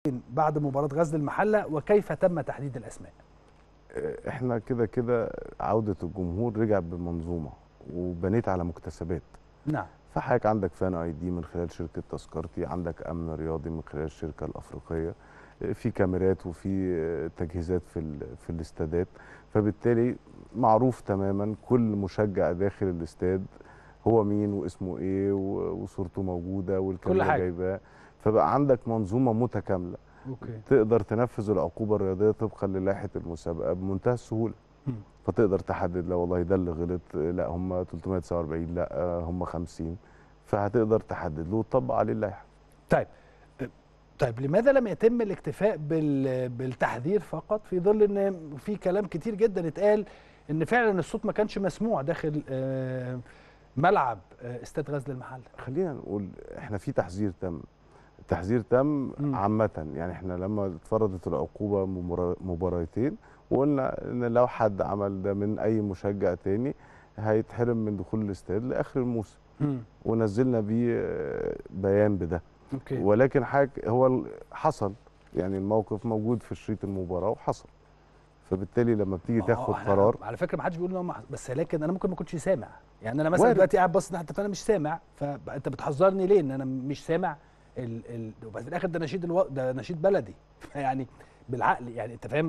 بعد مباراه غزل المحله وكيف تم تحديد الاسماء احنا كده كده عوده الجمهور رجع بمنظومه وبنيت على مكتسبات نعم فحضرتك عندك فان اي دي من خلال شركه تذكرتي عندك امن رياضي من خلال الشركه الافريقيه في كاميرات وفي تجهيزات في ال- في الاستادات فبالتالي معروف تماما كل مشجع داخل الاستاد هو مين واسمه ايه و- وصورته موجوده والكاميرا حاجة. جايباه فبقى عندك منظومه متكامله اوكي تقدر تنفذ العقوبه الرياضيه طبقا للائحه المسابقه بمنتهى السهوله مم. فتقدر تحدد لا والله ده اللي غلط لا هم 349 لا هم 50 فهتقدر تحدد له وتطبق عليه اللائحه طيب طيب لماذا لم يتم الاكتفاء بال... بالتحذير فقط في ظل ان في كلام كتير جدا اتقال ان فعلا الصوت ما كانش مسموع داخل آه، ملعب آه، استاد غزل المحله خلينا نقول احنا في تحذير تم التحذير تم مم. عامة يعني احنا لما اتفرضت العقوبة مبارا- مباراتين وقلنا ان لو حد عمل ده من اي مشجع تاني هيتحرم من دخول الاستاد لاخر الموسم مم. ونزلنا بيه آه، بيان بده اوكي ولكن حاجة هو ال- حصل يعني الموقف موجود في شريط المباراة وحصل فبالتالي لما بتيجي آه، تاخد إحنا قرار على فكره ما حدش بيقول ان هو مح- بس لكن انا ممكن ما كنتش سامع يعني انا مثلا وارد. دلوقتي قاعد باصص ناحيه فانا مش سامع فانت بتحذرني ليه ان انا مش سامع ال... ال... وبعد في الاخر ده نشيد الو... ده نشيد بلدي يعني بالعقل يعني انت فاهم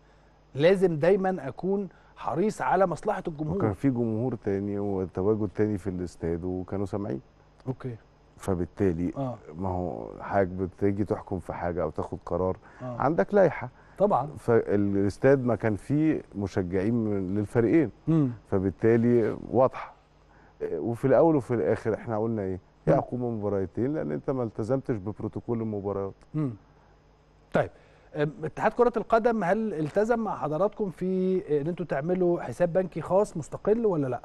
لازم دايما اكون حريص على مصلحه وكان الجمهور في جمهور تاني وتواجد تاني في الاستاد وكانوا سامعين اوكي فبالتالي اه ما هو حاجة بتيجي تحكم في حاجة أو تاخد قرار اه عندك لائحة طبعا فالاستاد ما كان فيه مشجعين من- للفريقين امم فبالتالي واضحة وفي الأول وفي الآخر احنا قلنا إيه؟ هي مم. عقوبة مباراتين لأن أنت ما التزمتش ببروتوكول المباريات امم طيب أم، اتحاد كرة القدم هل التزم مع حضراتكم في ان انتوا تعملوا حساب بنكي خاص مستقل ولا لا؟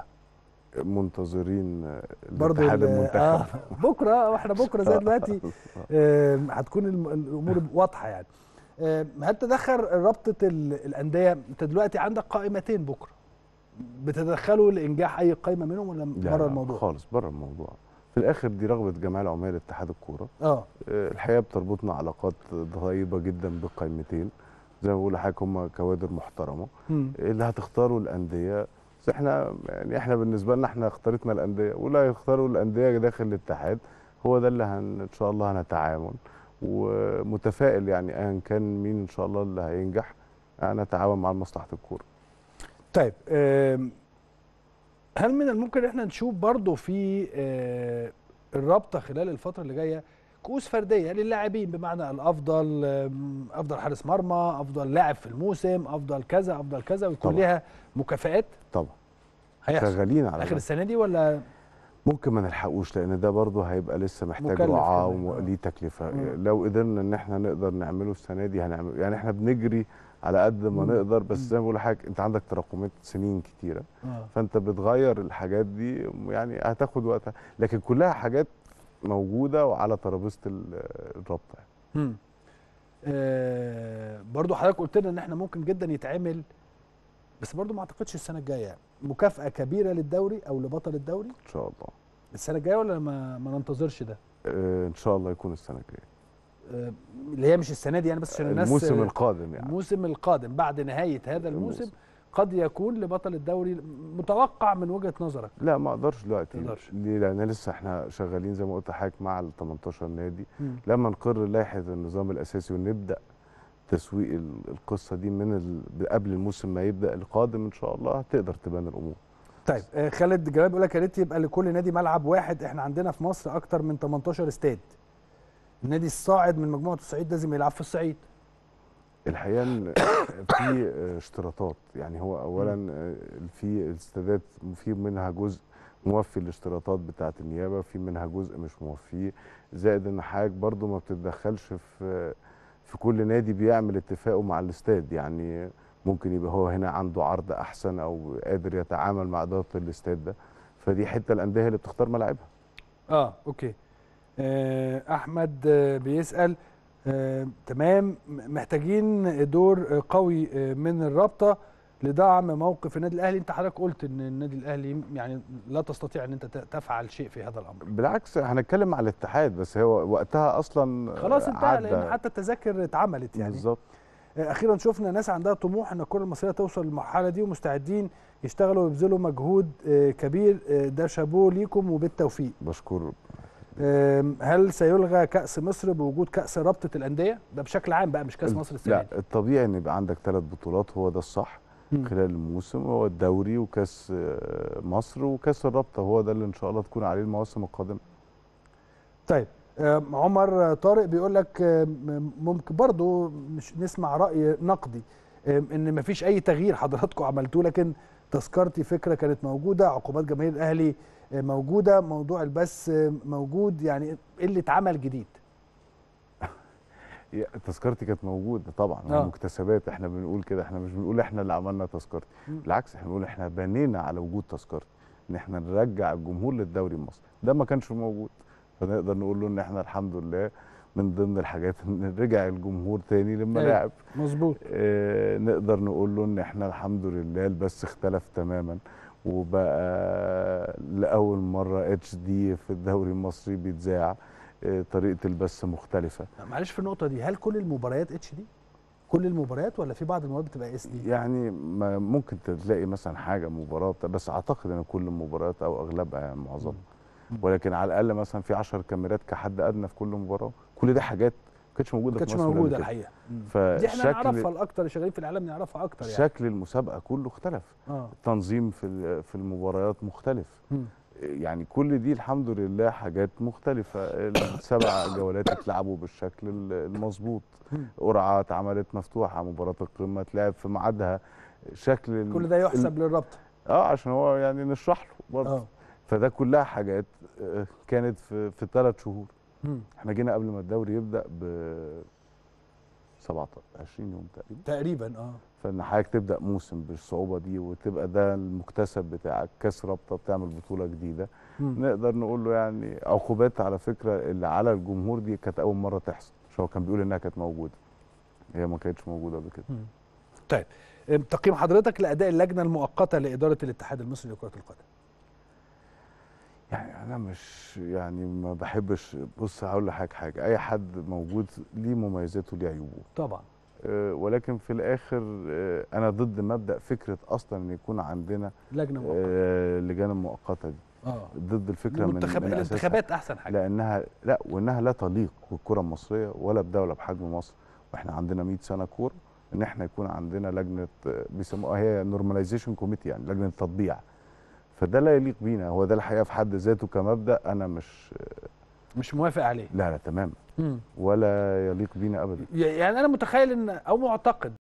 منتظرين برضه الاتحاد ال- المنتخب آه بكره واحنا بكره زي دلوقتي آم، هتكون الم- الامور واضحه يعني آم، هل تدخل رابطه ال- الانديه انت دلوقتي عندك قائمتين بكره بتدخلوا لانجاح اي قائمه منهم ولا لا بره لا، الموضوع؟ خالص بره الموضوع في الآخر دي رغبة جمعية العمال اتحاد الكورة اه آه، الحقيقه بتربطنا علاقات طيبه جدا بالقائمتين زي ما بقول لحضرتك هم كوادر محترمه مم. اللي هتختاروا الانديه بس احنا يعني احنا بالنسبه لنا احنا اختارتنا الانديه واللي هيختاروا الانديه داخل الاتحاد هو ده اللي هن ان شاء الله هنتعاون ومتفائل يعني ايا كان مين ان شاء الله اللي هينجح هنتعاون مع مصلحه الكوره طيب آم، هل من الممكن احنا نشوف برضو في آه، الرابطه خلال الفتره اللي جايه كؤوس فرديه للاعبين بمعنى الافضل آم، افضل حارس مرمى افضل لاعب في الموسم افضل كذا افضل كذا ويكون طبعا. ليها مكافآت طبعا هيحصل شغالين على اخر ده السنه دي ولا ممكن ما نلحقوش لان ده برضه هيبقى لسه محتاج مكلف رعاه كمان، آه. وليه تكلفه مم. لو قدرنا ان احنا نقدر نعمله السنه دي هنعمل يعني احنا بنجري على قد ما مم. نقدر بس مم. زي ما بقول لحضرتك انت عندك تراكمات سنين كتيره اه فانت بتغير الحاجات دي يعني هتاخد وقتها لكن كلها حاجات موجوده وعلى ترابيزه ال- الرابطه يعني. مم. آه برضو حضرتك قلت لنا ان احنا ممكن جدا يتعمل بس برضو ما اعتقدش السنه الجايه مكافاه كبيره للدوري او لبطل الدوري ان شاء الله السنه الجايه ولا ما, ما ننتظرش ده آه، ان شاء الله يكون السنه الجايه آه، اللي هي مش السنه دي يعني بس عشان الناس الموسم آه، القادم يعني الموسم القادم بعد نهايه هذا الموسم الموسم. قد يكون لبطل الدوري متوقع من وجهه نظرك لا ما اقدرش دلوقتي تقدرش. ليه لان لسه احنا شغالين زي ما قلت لحضرتك مع ال 18 نادي مم. لما نقر لائحه النظام الاساسي ونبدا تسويق ال- القصه دي من ال... قبل الموسم ما يبدا القادم ان شاء الله هتقدر تبان الامور طيب آه، خالد جلال بيقول لك يا ريت يبقى لكل نادي ملعب واحد احنا عندنا في مصر اكتر من 18 استاد النادي الصاعد من مجموعه الصعيد لازم يلعب في الصعيد الحقيقه ان في اشتراطات يعني هو اولا في استادات في منها جزء موفي الاشتراطات بتاعه النيابه في منها جزء مش موفيه زائد ان حضرتك برضو ما بتتدخلش في في كل نادي بيعمل اتفاقه مع الاستاد يعني ممكن يبقى هو هنا عنده عرض احسن او قادر يتعامل مع اداره الاستاد ده فدي حته الانديه اللي بتختار ملاعبها اه اوكي آه احمد آه بيسال آه تمام م- محتاجين دور آه، قوي آه، من الرابطه لدعم موقف النادي الاهلي انت حضرتك قلت ان النادي الاهلي يعني لا تستطيع ان انت ت- تفعل شيء في هذا الامر بالعكس هنتكلم على الاتحاد بس هو وقتها اصلا خلاص انتهى عدى. لان حتى التذاكر اتعملت يعني بالظبط اخيرا شفنا ناس عندها طموح ان الكره المصريه توصل للمرحله دي ومستعدين يشتغلوا ويبذلوا مجهود آه، كبير آه، ده شابوه ليكم وبالتوفيق بشكر آم، هل سيلغى كاس مصر بوجود كاس رابطه الانديه ده بشكل عام بقى مش كاس مصر السنه لا دي الطبيعي ان يبقى عندك ثلاث بطولات هو ده الصح مم. خلال الموسم هو الدوري وكاس آه، مصر وكاس الرابطه هو ده اللي ان شاء الله تكون عليه المواسم القادمه طيب آم، عمر طارق بيقول لك آم، ممكن برضو مش نسمع راي نقدي آم، ان مفيش اي تغيير حضراتكم عملتوه لكن تذكرتي فكره كانت موجوده عقوبات جماهير الاهلي آه، موجوده موضوع البث آه، موجود يعني ايه اللي اتعمل جديد يا- تذكرتي كانت موجوده طبعا آه. آه. مكتسبات احنا بنقول كده احنا مش بنقول احنا اللي عملنا تذكرتي مم. بالعكس احنا بنقول احنا بنينا على وجود تذكرتي ان احنا نرجع الجمهور للدوري المصري ده ما كانش موجود فنقدر نقول له ان احنا الحمد لله من ضمن الحاجات ان رجع الجمهور تاني للملاعب مظبوط آه، نقدر نقول له ان احنا الحمد لله البث اختلف تماما وبقى لاول مره اتش دي في الدوري المصري بيتذاع آه، طريقه البث مختلفه معلش في النقطه دي هل كل المباريات اتش دي كل المباريات ولا في بعض المباريات بتبقى اس دي يعني ما ممكن تلاقي مثلا حاجه مباراه بتاع- بس اعتقد ان كل المباريات او اغلبها يعني معظمها مم. ولكن على الاقل مثلا في 10 كاميرات كحد ادنى في كل مباراه كل دي حاجات ما كانتش موجوده ما كانتش في مصر قبل موجوده كده. الحقيقه دي احنا فشكل نعرفها الاكتر اللي شغالين في الاعلام نعرفها اكتر يعني شكل المسابقه كله اختلف اه التنظيم في ال- في المباريات مختلف مم. يعني كل دي الحمد لله حاجات مختلفة السبع جولات اتلعبوا بالشكل ال- المظبوط مم. قرعة اتعملت مفتوحة مباراة القمة اتلعب في ميعادها شكل ال- كل ده يحسب للرابطه اه عشان هو يعني نشرح له برضه اه فده كلها حاجات آه، كانت في في ثلاث شهور مم. احنا جينا قبل ما الدوري يبدأ ب 17 20 يوم تقريبا تقريبا اه فان حضرتك تبدا موسم بالصعوبه دي وتبقى ده المكتسب بتاعك كاس رابطه بتعمل بطوله جديده مم. نقدر نقول له يعني عقوبات على فكره اللي على الجمهور دي كانت اول مره تحصل مش هو كان بيقول انها كانت موجوده هي ما كانتش موجوده قبل كده مم. طيب أم، تقييم حضرتك لاداء اللجنه المؤقته لاداره الاتحاد المصري لكره القدم يعني انا مش يعني ما بحبش بص هقول لحضرتك حاجه اي حد موجود ليه مميزاته وليه عيوبه طبعا أه، ولكن في الاخر أه، انا ضد مبدا فكره اصلا ان يكون عندنا لجنه مؤقته أه، لجان مؤقته دي اه ضد الفكره من المنتخب من أساسها. الانتخابات احسن حاجه لانها لا وانها لا تليق بالكره المصريه ولا بدوله بحجم مصر واحنا عندنا 100 سنه كوره ان احنا يكون عندنا لجنه آه، بيسموها هي نورماليزيشن كوميتي يعني لجنه تطبيع فده لا يليق بينا هو ده الحقيقه في حد ذاته كمبدا انا مش مش موافق عليه لا لا تمام مم. ولا يليق بينا ابدا يعني انا متخيل ان او معتقد